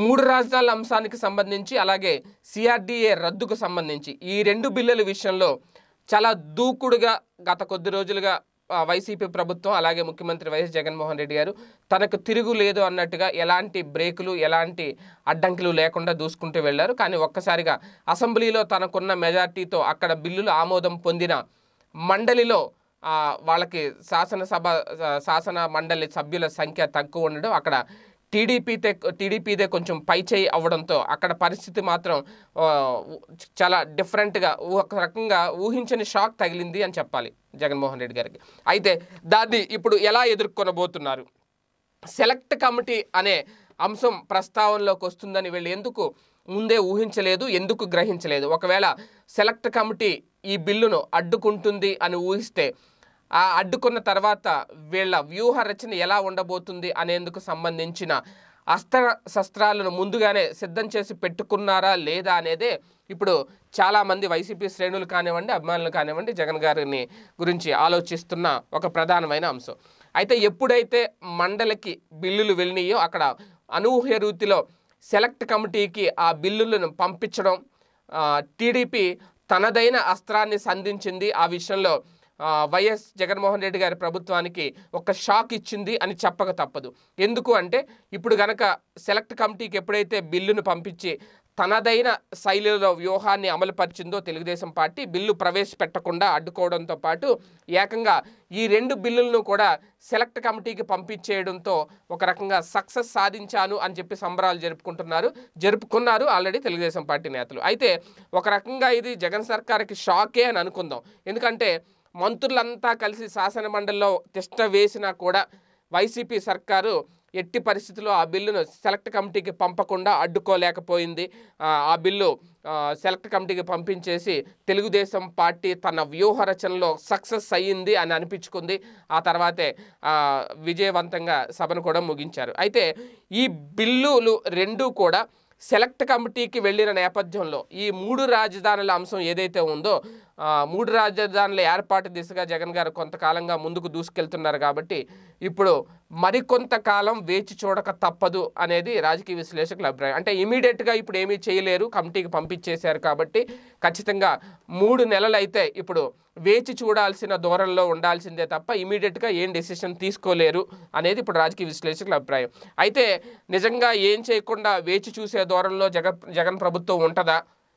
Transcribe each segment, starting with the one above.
మూడు రాజధానుల అంశానికి సంబంధించి అలాగే సిఆర్డిఏ రద్దుకు సంబంధించి ఈ రెండు బిల్లుల విషయంలో చాలా దూకుడుగా గత కొద్ది రోజులుగా ఆ, వైసీపీ ప్రభుత్వం అలాగే ముఖ్యమంత్రి వైఎస్ జగన్మోహన్ రెడ్డి గారు తనకు తిరుగు లేదు అన్నట్టుగా ఎలాంటి బ్రేకులు ఎలాంటి అడ్డంకులు లేకుండా దూసుకుంటూ వెళ్ళారు కానీ ఒక్కసారిగా అసెంబ్లీలో తనకున్న మెజార్టీతో అక్కడ బిల్లులు ఆమోదం పొందిన మండలిలో ఆ, వాళ్ళకి శాసనసభ ఆ, శాసన మండలి సభ్యుల సంఖ్య తక్కువ ఉండడం అక్కడ టీడీపీతే టీడీపీదే కొంచెం పైచేయి అవ్వడంతో అక్కడ పరిస్థితి మాత్రం ఆ, చాలా డిఫరెంట్గా ఒక రకంగా ఊహించని షాక్ తగిలింది అని చెప్పాలి జగన్మోహన్ రెడ్డి గారికి అయితే దాన్ని ఇప్పుడు ఎలా ఎదుర్కొనబోతున్నారు సెలెక్ట్ కమిటీ అనే అంశం ప్రస్తావనలోకి వస్తుందని వీళ్ళు ఎందుకు ముందే ఊహించలేదు ఎందుకు గ్రహించలేదు ఒకవేళ సెలెక్ట్ కమిటీ ఈ బిల్లును అడ్డుకుంటుంది అని ఊహిస్తే ఆ అడ్డుకున్న తర్వాత వీళ్ళ వ్యూహ రచన ఎలా ఉండబోతుంది అనేందుకు సంబంధించిన అస్త్ర శస్త్రాలను ముందుగానే సిద్ధం చేసి పెట్టుకున్నారా లేదా అనేదే ఇప్పుడు చాలామంది వైసీపీ శ్రేణులు కానివ్వండి అభిమానులు కానివ్వండి జగన్ గారిని గురించి ఆలోచిస్తున్న ఒక ప్రధానమైన అంశం అయితే ఎప్పుడైతే మండలికి బిల్లులు వెళ్ళినాయో అక్కడ అనూహ్య రీతిలో సెలెక్ట్ కమిటీకి ఆ బిల్లులను పంపించడం ఆ, టీడీపీ తనదైన అస్త్రాన్ని సంధించింది ఆ విషయంలో ఆ, వైఎస్ జగన్మోహన్ రెడ్డి గారి ప్రభుత్వానికి ఒక షాక్ ఇచ్చింది అని చెప్పక తప్పదు ఎందుకు అంటే ఇప్పుడు గనక సెలెక్ట్ కమిటీకి ఎప్పుడైతే బిల్లును పంపించి తనదైన శైలిలో వ్యూహాన్ని అమలుపరిచిందో తెలుగుదేశం పార్టీ బిల్లు ప్రవేశపెట్టకుండా అడ్డుకోవడంతో పాటు ఏకంగా ఈ రెండు బిల్లులను కూడా సెలెక్ట్ కమిటీకి పంపించేయడంతో ఒక రకంగా సక్సెస్ సాధించాను అని చెప్పి సంబరాలు జరుపుకుంటున్నారు జరుపుకున్నారు ఆల్రెడీ తెలుగుదేశం పార్టీ నేతలు అయితే ఒక రకంగా ఇది జగన్ సర్కార్కి షాకే అని అనుకుందాం ఎందుకంటే మంత్రులంతా కలిసి శాసన మండలిలో తిష్ట వేసినా కూడా వైసీపీ సర్కారు ఎట్టి పరిస్థితుల్లో ఆ బిల్లును సెలెక్ట్ కమిటీకి పంపకుండా అడ్డుకోలేకపోయింది ఆ, ఆ బిల్లు ఆ, సెలెక్ట్ కమిటీకి పంపించేసి తెలుగుదేశం పార్టీ తన వ్యూహ రచనలో సక్సెస్ అయ్యింది అని అనిపించుకుంది ఆ తర్వాతే ఆ, విజయవంతంగా సభను కూడా ముగించారు అయితే ఈ బిల్లులు రెండూ కూడా సెలెక్ట్ కమిటీకి వెళ్ళిన నేపథ్యంలో ఈ మూడు రాజధానుల అంశం ఏదైతే ఉందో ఆ, మూడు రాజధానుల ఏర్పాటు దిశగా జగన్ గారు కొంతకాలంగా ముందుకు దూసుకెళ్తున్నారు కాబట్టి ఇప్పుడు మరికొంతకాలం వేచి చూడక తప్పదు అనేది రాజకీయ విశ్లేషకుల అభిప్రాయం అంటే ఇమీడియట్గా ఇప్పుడు ఏమీ చేయలేరు కమిటీకి పంపించేశారు కాబట్టి ఖచ్చితంగా మూడు నెలలు అయితే ఇప్పుడు వేచి చూడాల్సిన దూరంలో ఉండాల్సిందే తప్ప ఇమీడియట్గా ఏం డెసిషన్ తీసుకోలేరు అనేది ఇప్పుడు రాజకీయ విశ్లేషకుల అభిప్రాయం అయితే నిజంగా ఏం చేయకుండా వేచి చూసే దూరంలో జగన్ జగన్ ప్రభుత్వం ఉంటుందా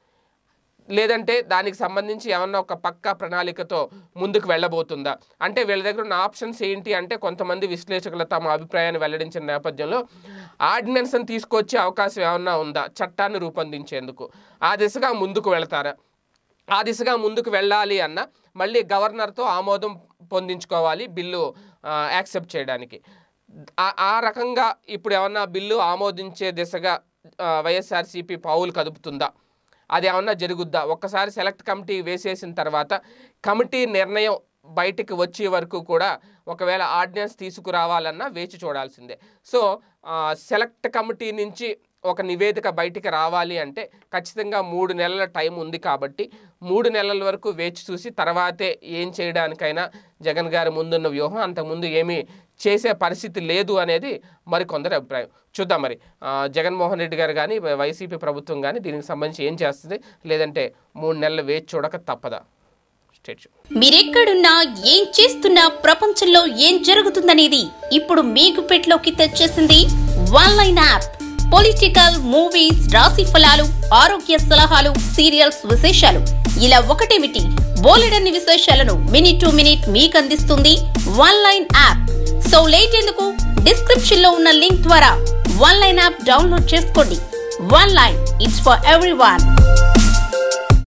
లేదంటే దానికి సంబంధించి ఏమన్నా ఒక పక్కా ప్రణాళికతో ముందుకు వెళ్ళబోతుందా అంటే వీళ్ళ దగ్గర ఉన్న ఆప్షన్స్ ఏంటి అంటే కొంతమంది విశ్లేషకులు తమ అభిప్రాయాన్ని వెల్లడించిన నేపథ్యంలో ఆర్డినెన్స్ని తీసుకొచ్చే అవకాశం ఏమన్నా ఉందా చట్టాన్ని రూపొందించేందుకు ఆ దిశగా ముందుకు వెళతారా ఆ దిశగా ముందుకు వెళ్ళాలి అన్న మళ్ళీ గవర్నర్తో ఆమోదం పొందించుకోవాలి బిల్లు ఆ, యాక్సెప్ట్ చేయడానికి ఆ- ఆ రకంగా ఇప్పుడు ఏమన్నా బిల్లు ఆమోదించే దిశగా ఆ, వైఎస్ఆర్సీపీ పావులు కదుపుతుందా అది ఏమన్నా జరుగుద్దా ఒక్కసారి సెలెక్ట్ కమిటీ వేసేసిన తర్వాత కమిటీ నిర్ణయం బయటికి వచ్చే వరకు కూడా ఒకవేళ ఆర్డినెన్స్ తీసుకురావాలన్నా వేచి చూడాల్సిందే సో ఆ, సెలెక్ట్ కమిటీ నుంచి ఒక నివేదిక బయటికి రావాలి అంటే ఖచ్చితంగా మూడు నెలల టైం ఉంది కాబట్టి మూడు నెలల వరకు వేచి చూసి తర్వాతే ఏం చేయడానికైనా జగన్ గారి ముందున్న వ్యూహం అంతకుముందు ఏమీ చేసే పరిస్థితి లేదు అనేది మరికొందరి అభిప్రాయం చూద్దాం మరి ఆ, జగన్మోహన్ రెడ్డి గారు కానీ వైసీపీ ప్రభుత్వం కానీ దీనికి సంబంధించి ఏం చేస్తుంది లేదంటే మూడు నెలలు వేచి చూడక తప్పదా స్టేట్ మీరెక్కడున్నా ఏం చేస్తున్నా ప్రపంచంలో ఏం జరుగుతుందనేది ఇప్పుడు మీ గుప్పెట్లోకి తెచ్చేసింది one line app political movies రాశి ఫలాలు ఆరోగ్య సలహాలు సీరియల్స్ విశేషాలు ఇలా ఒకటేమిటి బోలెడన్ని విశేషాలను మినిట్ టు మినిట్ మీకు అందిస్తుంది one line app so late ఎందుకు డిస్క్రిప్షన్ లో ఉన్న లింక్ ద్వారా వన్ లైన్ యాప్ డౌన్లోడ్ చేసుకోండి one line it's for every